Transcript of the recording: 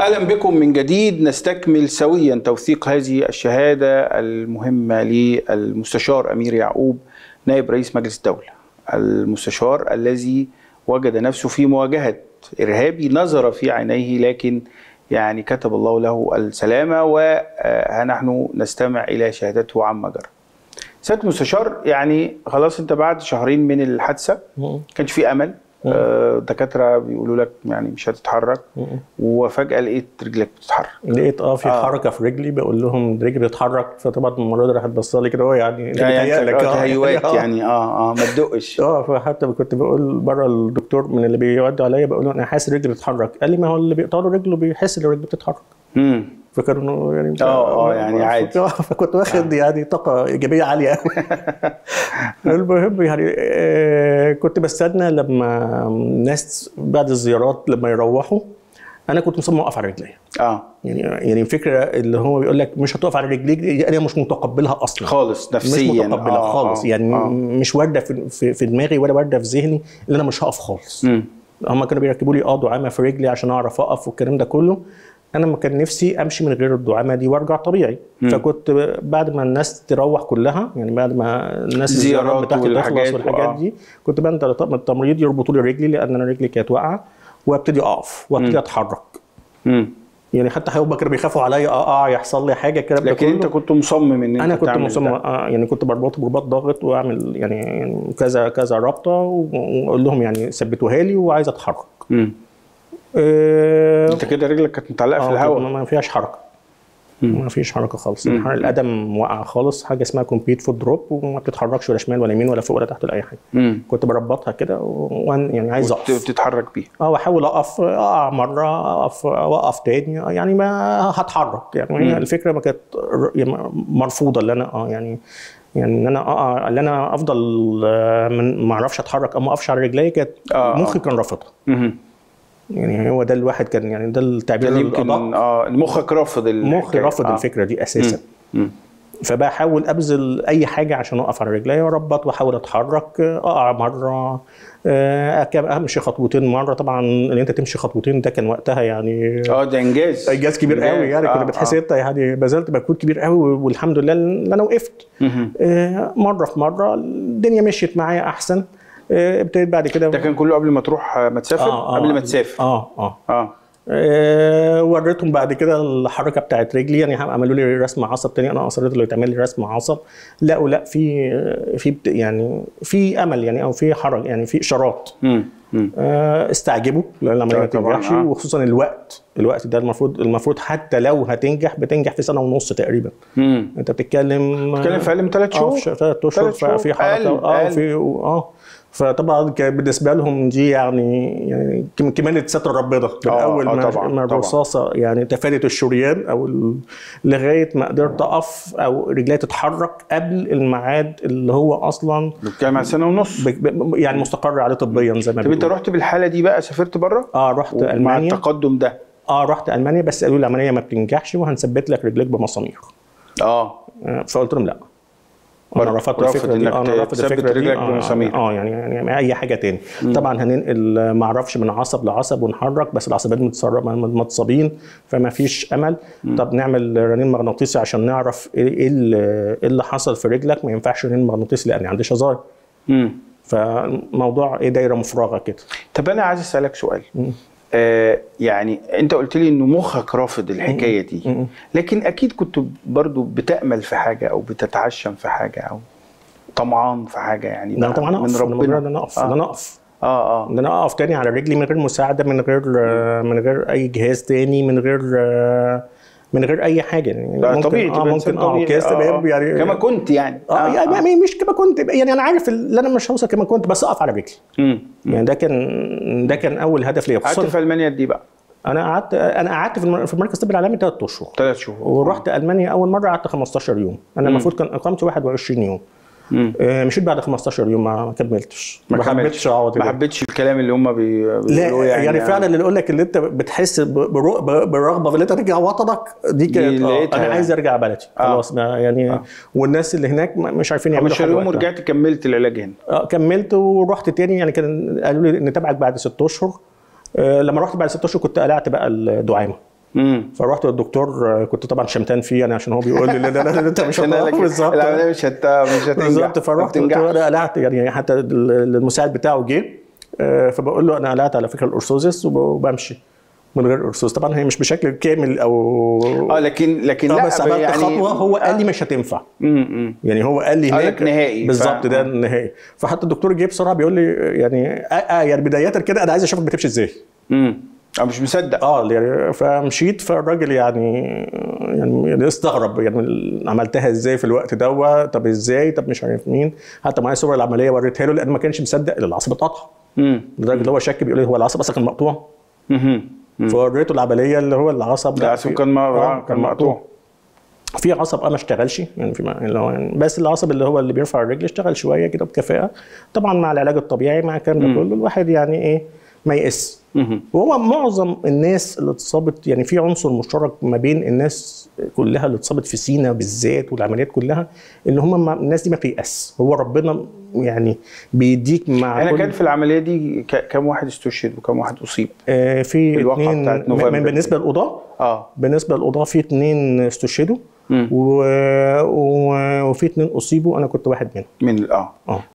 اهلا بكم من جديد نستكمل سويا توثيق هذه الشهاده المهمه للمستشار امير يعقوب نائب رئيس مجلس الدوله المستشار الذي وجد نفسه في مواجهه ارهابي نظر في عينيه لكن يعني كتب الله له السلامه ونحن نستمع الى شهادته عما جرى. سياده المستشار يعني خلاص انت بعد شهرين من الحادثه كانش في امل آه، دكاتره بيقولوا لك يعني مش هتتحرك وفجاه لقيت رجلك بتتحرك لقيت اه في آه. حركه في رجلي بقول لهم رجلي بتتحرك فطبعا المره دي راحت بص لي كده هو يعني اللي بيتهيألك، يعني آه. تهيؤات آه. يعني اه اه ما تدقش اه فحتى كنت بقول بره الدكتور من اللي بيودوا عليا بقول له انا حاسس رجلي بتتحرك قال لي ما هو اللي بيقطع له رجله بيحس ان رجله بتتحرك امم فكانوا انه يعني آه، آه، يعني عادي. آه، فكنت واخد يعني طاقه ايجابيه عاليه قوي المهم يعني آه، كنت بستنى لما الناس بعد الزيارات لما يروحوا انا كنت مصمم اقف على رجلي اه يعني يعني الفكره اللي هو بيقول لك مش هتقف على رجليك دي انا مش متقبلها اصلا خالص مش نفسيا متقبلها آه، خالص آه، يعني آه. مش وارده في, في, في دماغي ولا وارده في ذهني ان انا مش هقف خالص مم. هم كانوا بيركبوا لي اه دعامه في رجلي عشان اعرف اقف والكلام ده كله انا ما كان نفسي امشي من غير الدعامه دي وارجع طبيعي فكنت بعد ما الناس تروح كلها يعني بعد ما الناس زيارات الزيارات بتاعتي والحاجات تخلص والحاجات وآه. دي كنت بنزل من التمريض يربطوا لي رجلي لان انا رجلي كانت واقعه وابتدي اقف وابتدي اتحرك مم. يعني حتى هيبقى كانوا بيخافوا عليا اقع يحصل لي حاجه الكلام ده لكن كله. انت كنت مصمم ان انت انا كنت تعمل مصمم ده. آه يعني كنت بربطه برباط ضاغط واعمل يعني يعني كذا كذا رابطه واقول لهم يعني ثبتوها لي وعايز اتحرك مم. آه، انت كده رجلك كانت متعلقه في آه، الهواء ما ما فيهاش حركه ما فيش حركه خالص يعني القدم واقع خالص حاجه اسمها كومبيت فوت دروب وما بتتحركش ولا شمال ولا يمين ولا فوق ولا تحت ولا اي حاجه مم. كنت بربطها كده وأنا يعني عايز وت- اقف وتتحرك بيه اه واحاول اقف اقع مره اقف واقف تاني يعني ما هتحرك يعني هي الفكره ما كانت ر- يعني مرفوضه اللي انا اه يعني يعني ان انا اقع اللي انا افضل آه، من ما اعرفش اتحرك او ما اقفش على رجلي كانت آه، مخي كان رافضها مهم. يعني هو ده الواحد كان يعني ده ده التعبير اللي يمكن الادق اه مخك رافض مخي الحكاية. رافض آه. الفكره دي اساسا مم. فبحاول ابذل اي حاجه عشان اقف على رجلي واربط واحاول اتحرك اقع مره آه، أك- امشي خطوتين مره طبعا ان انت تمشي خطوتين ده كان وقتها يعني اه ده انجاز انجاز كبير قوي يعني كنت آه، بتحس آه. انت يعني بذلت مجهود كبير قوي والحمد لله ان انا وقفت مهم. آه، مره في مره الدنيا مشيت معايا احسن آه، ابتديت بعد كده ده كان كله قبل ما تروح آه، ما تسافر قبل ما تسافر اه اه اه آه، وريتهم بعد كده الحركه بتاعت رجلي يعني عملوا لي رسم عصب تاني انا اصريت انه يتعمل لي رسم عصب لقوا لا في في بت- يعني في امل يعني او في حركه يعني في اشارات مم. مم. آه، استعجبوا لان العمليه آه، ما طبعاً، تنجحش آه. وخصوصا الوقت الوقت ده المفروض المفروض حتى لو هتنجح بتنجح في سنه ونص تقريبا مم. انت بتتكلم بتتكلم في اقل من ثلاث اه شهور في ثلاث اشهر تلات شهور. ففي حركه أقل، اه أقل. في اه فطبعا كان بالنسبه لهم دي يعني يعني كم- كمالة ستر ربنا من آه، اول آه، ما طبعاً، ما طبعاً. الرصاصه يعني تفادت الشريان او ال- لغايه ما قدرت اقف او رجلي تتحرك قبل الميعاد اللي هو اصلا بتتكلم عن سنه ونص ب- ب- يعني مستقر عليه طبيا زي ما طب انت بيقولوا. رحت بالحاله دي بقى سافرت بره اه رحت مع المانيا التقدم ده اه رحت المانيا بس قالوا لي العمليه ما بتنجحش وهنثبت لك رجليك بمسامير اه آه، فقلت لهم لا انا برضه رفضت رافض الفكره دي إنك آه، انا رافض تثبت الفكره دي رجلك آه، بمسامير. اه يعني يعني اي حاجه تاني طبعا هننقل ما اعرفش من عصب لعصب ونحرك بس العصبين متسر- متصابين فما فيش امل طب نعمل رنين مغناطيسي عشان نعرف ايه إيه اللي إيه اللي حصل في رجلك ما ينفعش رنين مغناطيسي لان عندي شظاير مم. فالموضوع ايه دايره مفرغه كده طب انا عايز اسالك سؤال آه يعني انت قلت لي انه مخك رافض الحكايه دي لكن اكيد كنت برضو بتامل في حاجه او بتتعشم في حاجه او طمعان في حاجه يعني لا بقى طبعا من اقف أنا مجرد ربنا ان انا اقف آه. ان انا اقف اه اه ان انا اقف تاني على رجلي من غير مساعده من غير من غير اي جهاز تاني من غير من غير اي حاجه يعني لا ممكن طبيعي اه تبقى إنسان ممكن اه طبيعي. كاس آه، تبقى آه. يعني كما كنت يعني اه يعني مش كما كنت يعني انا عارف ان انا مش هوصل كما كنت بس اقف على رجلي مم. يعني ده كان ده كان اول هدف ليا قعدت خصوصا في المانيا دي بقى انا قعدت انا قعدت في الم- في المركز الطبي العالمي ثلاث اشهر ثلاث شهور ورحت المانيا اول مره قعدت 15 يوم انا المفروض كان اقامتي 21 يوم مم. آه، مشيت بعد 15 يوم ما ما كملتش ما حبيتش حبيتش اقعد ما هناك. حبيتش الكلام اللي هم بي... لا بيقولوه يعني, يعني آه. فعلا اللي يقول لك اللي انت بتحس ب- برو- ب- بالرغبه في اللي انت ترجع وطنك دي كانت آه لقيتها انا يعني. عايز ارجع بلدي آه. خلاص ما يعني آه. والناس اللي هناك ما- مش عارفين يعملوا 15 حاجه يوم وقتها. ورجعت كملت العلاج هنا آه كملت ورحت تاني يعني كان قالوا لي نتابعك بعد ست اشهر آه لما رحت بعد ست اشهر كنت قلعت بقى الدعامه امم فرحت للدكتور آه، كنت طبعا شمتان فيه يعني عشان هو بيقول لي لا لا لا انت مش عشان هتعرف لك بالظبط العمليه مش هت مش هتنجح بالظبط فرحت قلت له ما بتنجحش. انا قلعت يعني حتى ال- المساعد بتاعه جه آه، فبقول له انا قلعت على فكره الارثوزيس وب- وبمشي من غير ارثوز طبعا هي مش بشكل كامل او اه لكن لكن آه، لا بس عملت يعني خطوه هو قال لي مش هتنفع امم يعني هو قال لي قال هناك لك نهائي. بالظبط ف- ده النهائي فحتى الدكتور جه بسرعه بيقول لي يعني آه آه يعني بدايه كده انا عايز اشوفك بتمشي ازاي امم انا مش مصدق اه يعني فمشيت فالراجل يعني يعني يعني استغرب يعني عملتها ازاي في الوقت ده طب ازاي طب مش عارف مين حتى معايا صور العمليه وريتها له لان ما كانش مصدق ان العصب اتقطع امم لدرجه ان هو شك بيقول لي هو العصب اصلا كان مقطوع امم فوريته العمليه اللي هو العصب لا، العصب في- كان م- آه، كان مقطوع. في عصب اه ما اشتغلش يعني في اللي هو يعني بس العصب اللي هو اللي بيرفع الرجل اشتغل شويه كده بكفاءه طبعا مع العلاج الطبيعي مع الكلام ده كله الواحد يعني ايه ما يقس مهم. وهو معظم الناس اللي اتصابت يعني في عنصر مشترك ما بين الناس كلها اللي اتصابت في سينا بالذات والعمليات كلها ان هم ما الناس دي ما بتيأس هو ربنا يعني بيديك مع انا كل- كان في العمليه دي ك- كم واحد استشهد وكم واحد اصيب آه في الواقعة اتنين بتاعت م- نوفمبر بالنسبه للقضاه اه بالنسبه للقضاه في اتنين استشهدوا مم. و... و... وفي اتنين اصيبوا انا كنت واحد منهم من ال- اه اه